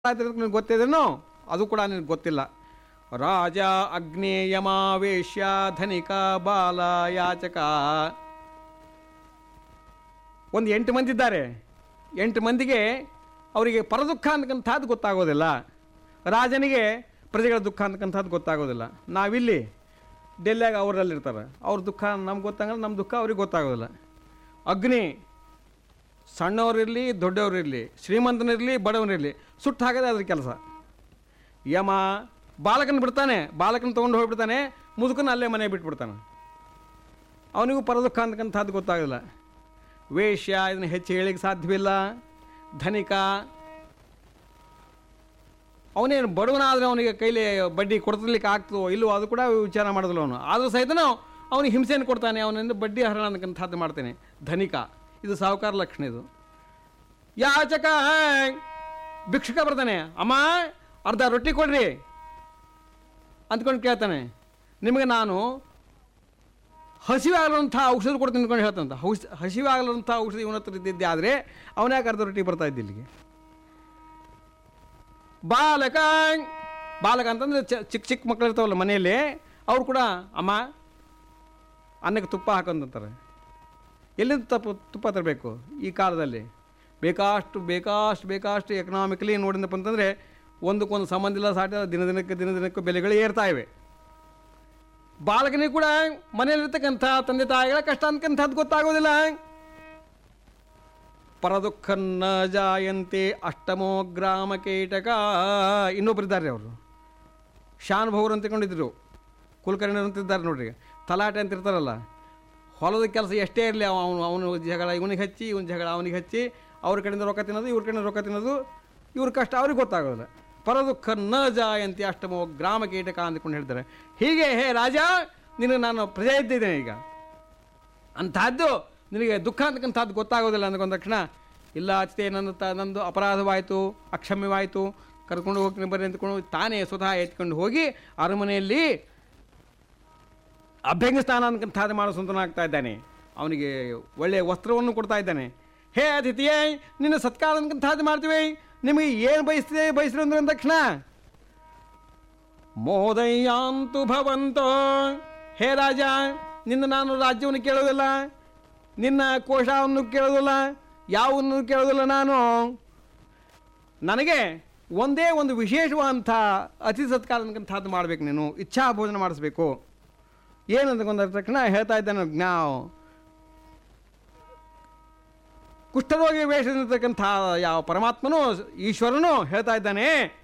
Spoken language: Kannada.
ನಿನಗೆ ಗೊತ್ತಿದೇನೋ ಅದು ಕೂಡ ನಿನಗೆ ಗೊತ್ತಿಲ್ಲ ರಾಜ ಅಗ್ನೇಯಮಾವೇಶ್ಯ ಧನಿಕ ಬಾಲ ಯಾಚಕ ಒಂದು ಎಂಟು ಮಂದಿ ಇದ್ದಾರೆ ಎಂಟು ಮಂದಿಗೆ ಅವರಿಗೆ ಪರದುಃಖ ಅಂತಕ್ಕಂಥದ್ದು ಗೊತ್ತಾಗೋದಿಲ್ಲ ರಾಜನಿಗೆ ಪ್ರಜೆಗಳ ದುಃಖ ಅಂತಕ್ಕಂಥದ್ದು ಗೊತ್ತಾಗೋದಿಲ್ಲ ನಾವಿಲ್ಲಿ ಡೆಲ್ಲಿಯಾಗ ಅವರಲ್ಲಿರ್ತಾರೆ ಅವ್ರ ದುಃಖ ನಮ್ಗೆ ಗೊತ್ತಾಗಲ್ಲ ನಮ್ಮ ದುಃಖ ಅವ್ರಿಗೆ ಗೊತ್ತಾಗೋದಿಲ್ಲ ಅಗ್ನಿ ಸಣ್ಣವರಿರಲಿ ದೊಡ್ಡವರಿರಲಿ ಶ್ರೀಮಂತನಿರಲಿ ಬಡವನಿರಲಿ ಸುಟ್ಟು ಹಾಕೋದೇ ಅದ್ರ ಕೆಲಸ ಯಮ ಬಾಲಕನ ಬಿಡ್ತಾನೆ ಬಾಲಕನ ತೊಗೊಂಡು ಹೋಗ್ಬಿಡ್ತಾನೆ ಮುದುಕನ ಅಲ್ಲೇ ಮನೆ ಬಿಟ್ಬಿಡ್ತಾನೆ ಅವನಿಗೂ ಪರದುಃಖ ಅಂತಕ್ಕಂಥದ್ದು ಗೊತ್ತಾಗೋದಿಲ್ಲ ವೇಶ್ಯ ಇದನ್ನು ಹೆಚ್ಚು ಹೇಳಿಕ್ಕೆ ಸಾಧ್ಯವಿಲ್ಲ ಧನಿಕ ಅವನೇನು ಬಡವನಾದರೆ ಅವನಿಗೆ ಕೈಲಿ ಬಡ್ಡಿ ಕೊಡ್ತಿರ್ಲಿಕ್ಕೆ ಆಗ್ತದೋ ಇಲ್ಲವೋ ಅದು ಕೂಡ ವಿಚಾರ ಮಾಡೋದಿಲ್ಲ ಅವನು ಆದರೂ ಸಹಿತನೂ ಅವನಿಗೆ ಹಿಂಸೆಯನ್ನು ಕೊಡ್ತಾನೆ ಅವನಿಂದ ಬಡ್ಡಿ ಹರಣ ಅಂತಕ್ಕಂಥದ್ದು ಮಾಡ್ತಾನೆ ಧನಿಕ ಇದು ಸಾಹುಕಾರ ಲಕ್ಷಣ ಇದು ಯಾಚಕ ಭಿಕ್ಷುಕ ಬರ್ತಾನೆ ಅಮ್ಮ ಅರ್ಧ ರೊಟ್ಟಿ ಕೊಡ್ರಿ ಅಂದ್ಕೊಂಡು ಕೇಳ್ತಾನೆ ನಿಮಗೆ ನಾನು ಹಸಿವೆ ಆಗಲಂಥ ಔಷಧ ಕೊಡ್ತೀನಿ ಅಂದ್ಕೊಂಡು ಹೇಳ್ತಂತ ಹೌಸ್ ಹಸಿವೆ ಆಗಲಂಥ ಔಷಧ ಇವನ ಹತ್ರ ಇದ್ದಿದ್ದೆ ಆದರೆ ಅವನ್ಯಾಕೆ ಅರ್ಧ ರೊಟ್ಟಿ ಬರ್ತಾ ಇದ್ದ ಇಲ್ಲಿಗೆ ಬಾಲಕ ಬಾಲಕ ಅಂತಂದ್ರೆ ಚ- ಚಿಕ್ಕ ಚಿಕ್ಕ ಮಕ್ಕಳು ಇರ್ತಾವಲ್ಲ ಮನೆಯಲ್ಲಿ ಅವ್ರು ಕೂಡ ಅಮ್ಮ ಅನ್ನಕ್ಕೆ ತುಪ್ಪ ಹಾಕೊಂತಾರೆ ಎಲ್ಲಿಂದ ತಪ್ಪು ತುಪ್ಪ ತರಬೇಕು ಈ ಕಾಲದಲ್ಲಿ ಬೇಕಾಷ್ಟು ಬೇಕಾಷ್ಟು ಬೇಕಾಷ್ಟು ಎಕನಾಮಿಕಲಿ ನೋಡಿದಪ್ಪ ಅಂತಂದರೆ ಒಂದಕ್ಕೊಂದು ಸಂಬಂಧ ಇಲ್ಲ ಸಾಟ ದಿನ ದಿನಕ್ಕೆ ದಿನ ದಿನಕ್ಕೂ ಬೆಲೆಗಳು ಏರ್ತಾ ಇವೆ ಬಾಲಕನಿಗೆ ಕೂಡ ಮನೆಯಲ್ಲಿರ್ತಕ್ಕಂಥ ತಂದೆ ತಾಯಿಗಳ ಕಷ್ಟ ಅಂತಕ್ಕಂಥದ್ದು ಗೊತ್ತಾಗೋದಿಲ್ಲ ಪರದುಃಖನ್ನ ಜಾಯಂತೆ ಅಷ್ಟಮೋ ಗ್ರಾಮ ಕೀಟಕ ಇನ್ನೊಬ್ಬರಿದ್ದಾರೆ ಅವರು ಶಾನ್ ಭೌರ್ ಅಂತ ಕೊಂಡಿದ್ರು ಕುಲಕರ್ಣಿ ಅಂತಿದ್ದಾರೆ ನೋಡ್ರಿ ತಲಾಟೆ ಅಂತ ಇರ್ತಾರಲ್ಲ ಹೊಲದ ಕೆಲಸ ಎಷ್ಟೇ ಇರಲಿ ಅವನು ಅವನು ಜಗಳ ಇವನಿಗೆ ಹಚ್ಚಿ ಇವನ ಜಗಳ ಅವನಿಗೆ ಹಚ್ಚಿ ಅವ್ರ ಕಡೆಯಿಂದ ರೊಕ್ಕ ತಿನ್ನೋದು ಇವ್ರ ಕಡೆಯಿಂದ ರೊಕ್ಕ ತಿನ್ನೋದು ಇವ್ರ ಕಷ್ಟ ಅವ್ರಿಗೆ ಗೊತ್ತಾಗೋದಿಲ್ಲ ಪರದುಃಖ ನ ಜಾಯಂತಿ ಅಷ್ಟಮೋ ಗ್ರಾಮ ಕೀಟಕ ಅಂದ್ಕೊಂಡು ಹೇಳ್ತಾರೆ ಹೀಗೆ ಹೇ ರಾಜ ನಿನಗೆ ನಾನು ಪ್ರಜೆ ಇದ್ದಿದ್ದೇನೆ ಈಗ ಅಂಥದ್ದು ನಿನಗೆ ದುಃಖ ಅಂತಕ್ಕಂಥದ್ದು ಗೊತ್ತಾಗೋದಿಲ್ಲ ಅಂದ್ಕೊಂಡ ತಕ್ಷಣ ಇಲ್ಲ ಅಷ್ಟೇ ನನ್ನ ತ ನಂದು ಅಪರಾಧವಾಯಿತು ಅಕ್ಷಮ್ಯವಾಯಿತು ಕರ್ಕೊಂಡು ಹೋಗ್ತೀನಿ ಬರ್ರಿ ಅಂದ್ಕೊಂಡು ತಾನೇ ಸ್ವತಃ ಎತ್ಕೊಂಡು ಹೋಗಿ ಅರಮನೆಯಲ್ಲಿ ಅಭ್ಯಂಗ ಸ್ನಾನ ಅಂತಕ್ಕಂಥದ್ದು ಮಾಡೋ ಸ್ವಂತನಾಗ್ತಾ ಇದ್ದಾನೆ ಅವನಿಗೆ ಒಳ್ಳೆಯ ವಸ್ತ್ರವನ್ನು ಕೊಡ್ತಾ ಇದ್ದಾನೆ ಹೇ ಅತಿಥಿಯೇ ನಿನ್ನ ಸತ್ಕಾರ ಅಂತಕ್ಕಂಥದ್ದು ಮಾಡ್ತೀವಿ ನಿಮಗೆ ಏನು ಬಯಸ್ತಿದೆ ಬಯಸ್ರಿ ಅಂದ್ರೆ ಅಂದ ತಕ್ಷಣ ಮೋದಯ್ಯಾಂತು ಭವಂತೋ ಹೇ ರಾಜ ನಿನ್ನ ನಾನು ರಾಜ್ಯವನ್ನು ಕೇಳೋದಿಲ್ಲ ನಿನ್ನ ಕೋಶವನ್ನು ಕೇಳೋದಿಲ್ಲ ಯಾವನ್ನು ಕೇಳೋದಿಲ್ಲ ನಾನು ನನಗೆ ಒಂದೇ ಒಂದು ವಿಶೇಷವಾದಂಥ ಅತಿ ಸತ್ಕಾರ ಅಂತಕ್ಕಂಥದ್ದು ಮಾಡಬೇಕು ನೀನು ಇಚ್ಛಾ ಭೋಜನ ಮಾಡಿಸ್ಬೇಕು ಏನಂತ ಕೊಂದ ತಕ್ಷಣ ಹೇಳ್ತಾ ಇದ್ದಾನೆ ಜ್ಞಾವ್ ಕುಷ್ಠರೋಗಿ ವೇಷದಲ್ಲಿರ್ತಕ್ಕಂಥ ಯಾವ ಪರಮಾತ್ಮನೂ ಈಶ್ವರನು ಹೇಳ್ತಾ ಇದ್ದಾನೆ